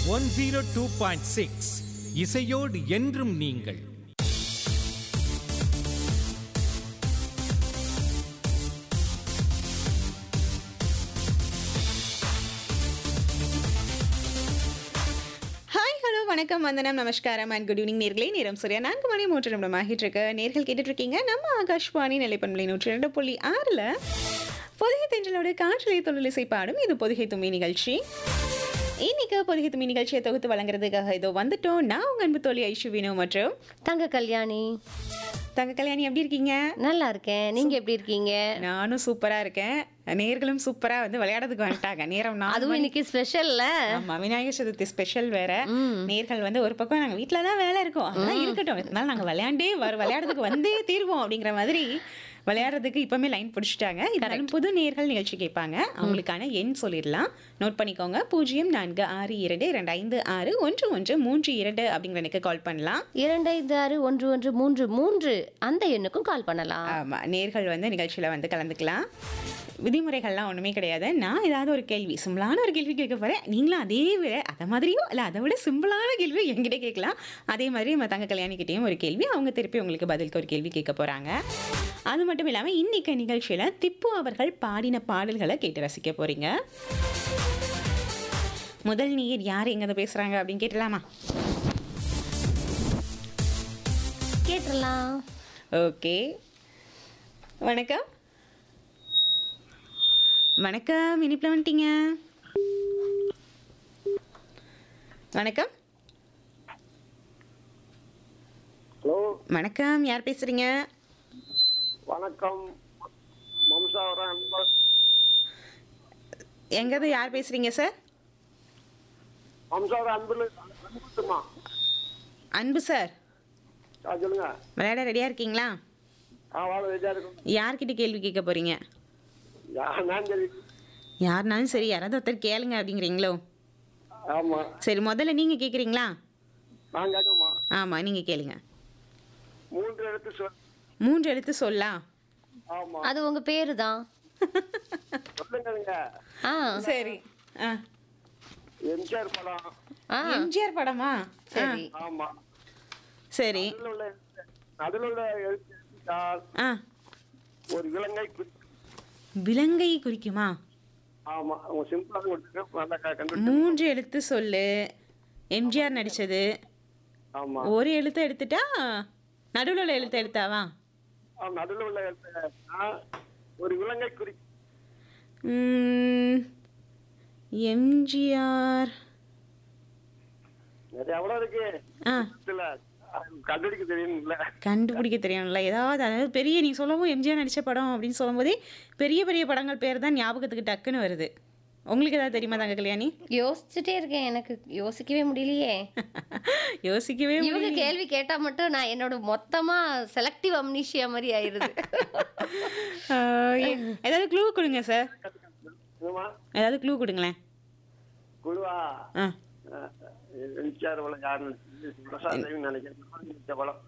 One zero two point six இசையோடு என்றும் நீங்கள் ஹாய் ஹலோ வணக்கம் வந்தனம் நமஸ்காரம் அண்ட் குட் ஈவினிங் நேர்களே நேரம் சரியா நான்கு மணி மூன்று நிமிடம் ஆகிட்டு இருக்கு நேர்கள் கேட்டுட்டு இருக்கீங்க நம்ம ஆகாஷ்வாணி நிலைப்பண்பலை நூற்றி ரெண்டு புள்ளி ஆறில் பொதிகை தென்றலோட காற்றலை தொழிலிசை பாடும் இது பொதிகை தும்மி நிகழ்ச்சி இன்னைக்கு பொதிகை தும்மி நிகழ்ச்சியை தொகுத்து வழங்குறதுக்காக இதோ வந்துட்டோம் நான் உங்க அன்பு தோழி ஐஷு வினோ மற்றும் தங்க கல்யாணி தங்க கல்யாணி எப்படி இருக்கீங்க நல்லா இருக்கேன் நீங்க எப்படி இருக்கீங்க நானும் சூப்பரா இருக்கேன் நேர்களும் சூப்பரா வந்து விளையாடுறதுக்கு வந்துட்டாங்க நேரம் நான் அதுவும் இன்னைக்கு ஸ்பெஷல்ல ஆமா விநாயகர் சதுர்த்தி ஸ்பெஷல் வேற நேர்கள் வந்து ஒரு பக்கம் நாங்க வீட்ல தான் வேலை இருக்கோம் அதெல்லாம் இருக்கட்டும் இருந்தாலும் நாங்க விளையாண்டே வர விளையாடுறதுக்கு வந்தே தீர்வோம் அப்படிங்கிற மாதிரி விளையாடுறதுக்கு இப்பவுமே லைன் பிடிச்சிட்டாங்க இருந்தாலும் புது நேர்கள் நிகழ்ச்சி கேட்பாங்க அவங்களுக்கான எண் சொல்லிடலாம் நோட் பண்ணிக்கோங்க பூஜ்ஜியம் நான்கு ஆறு இரண்டு இரண்டு ஐந்து ஆறு ஒன்று ஒன்று மூன்று இரண்டு அப்படிங்கிற எனக்கு கால் பண்ணலாம் இரண்டு ஐந்து ஆறு ஒன்று ஒன்று மூன்று மூன்று அந்த எண்ணுக்கும் கால் பண்ணலாம் ஆமா நேர்கள் வந்து நிகழ்ச்சியில வந்து கலந்துக்கலாம் விதிமுறைகள்லாம் ஒன்றுமே கிடையாது நான் ஏதாவது ஒரு கேள்வி சிம்பிளான ஒரு கேள்வி கேட்க போகிறேன் நீங்களும் அதே விட அதை மாதிரியோ இல்லை அதை விட சிம்பிளான கேள்வி என்கிட்ட கேட்கலாம் அதே மாதிரி நம்ம தங்க கல்யாணிக்கிட்டேயும் ஒரு கேள்வி அவங்க திருப்பி உங்களுக்கு பதிலுக்கு ஒரு கேள்வி கேட்க போகிறாங்க அது மட்டும் இல்லாமல் இன்னைக்கு நிகழ்ச்சியில் திப்பு அவர்கள் பாடின பாடல்களை கேட்டு ரசிக்க போகிறீங்க முதல் நீர் யார் எங்கே பேசுகிறாங்க அப்படின்னு கேட்டலாமா கேட்டுடலாம் ஓகே வணக்கம் வணக்கம் இனிப்பில் வந்துட்டீங்க வணக்கம் ஹலோ வணக்கம் யார் பேசுறீங்க வணக்கம் மம்சாவரம் அன்பர் எங்கேருந்து யார் பேசுறீங்க சார் மம்சாவரம் அன்புல அன்புமா அன்பு சார் ஆ சொல்லுங்க விளையாட ரெடியாக இருக்கீங்களா ஆ வாழ ரெடியா இருக்கும் யார்கிட்ட கேள்வி கேட்க போறீங்க நான் சரி யாருனாலும் சரி யாராவது ஒருத்தர் கேளுங்க அப்படிங்கிறீங்களோ ஆமா சரி முதல்ல நீங்கள் கேட்குறீங்களா நான் கேட்கமா ஆமாம் நீங்கள் கேளுங்க மூன்று எழுத்து சொல் மூன்று எழுத்து சொல்லலாம் ஆமா அது உங்க பேரு தான் சொல்லுங்க ஆ சரி ஆ எம்ஜிஆர் படம் ஆ எம்ஜிஆர் படமா ஆ, சரி ஆமா சரி நடுவில் உள்ள எழுத்து- நடுவில் உள்ள எழுத்து எழுத்தால் ஆ ஒரு விலங்கை குறி- விலங்கை குறிக்குமா ஆமா அவங்க சிம்பிளா கொடுத்துருக்க நல்லா க- கண்டுபிடி மூன்று எழுத்து சொல்லு எம்ஜிஆர் நடிச்சது ஆமா ஒரு எழுத்து எடுத்துட்டா நடுவில் உள்ள எழுத்து எடுத்தாவா ஆ, நடுவில் உள்ள எழுத்து ஆ, ஒரு விலங்கை குறி ம், எம்ஜிஆர் நிறைய எவ்வளவு இருக்கு ஆ இல்ல கண்டுபிடிக்க தெரியும்ல கண்டுபிடிக்க தெரியும்ல ஏதாவது அதாவது பெரிய நீ சொல்லவும் எம்ஜிஆர் நடித்த படம் அப்படின்னு சொல்லும்போதே பெரிய பெரிய படங்கள் பேர் தான் ஞாபகத்துக்கு டக்குன்னு வருது உங்களுக்கு ஏதாவது தெரியுமா தாங்க கல்யாணி யோசிச்சுட்டே இருக்கேன் எனக்கு யோசிக்கவே முடியலையே யோசிக்கவே இவங்க கேள்வி கேட்டா மட்டும் நான் என்னோட மொத்தமா செலக்டிவ் அம்னீஷியா மாதிரி ஆயிருது ஆ, ஏ- ஏதாவது க்ளூ கொடுங்க சார் என்னம்மா? ஏதாவது க்ளூ கொடுங்களேன் குழுவா ஆ எம்ஜிஆர் படம் யாருன்னு பிரசாத் தேவி நினைக்கிறேன் படம்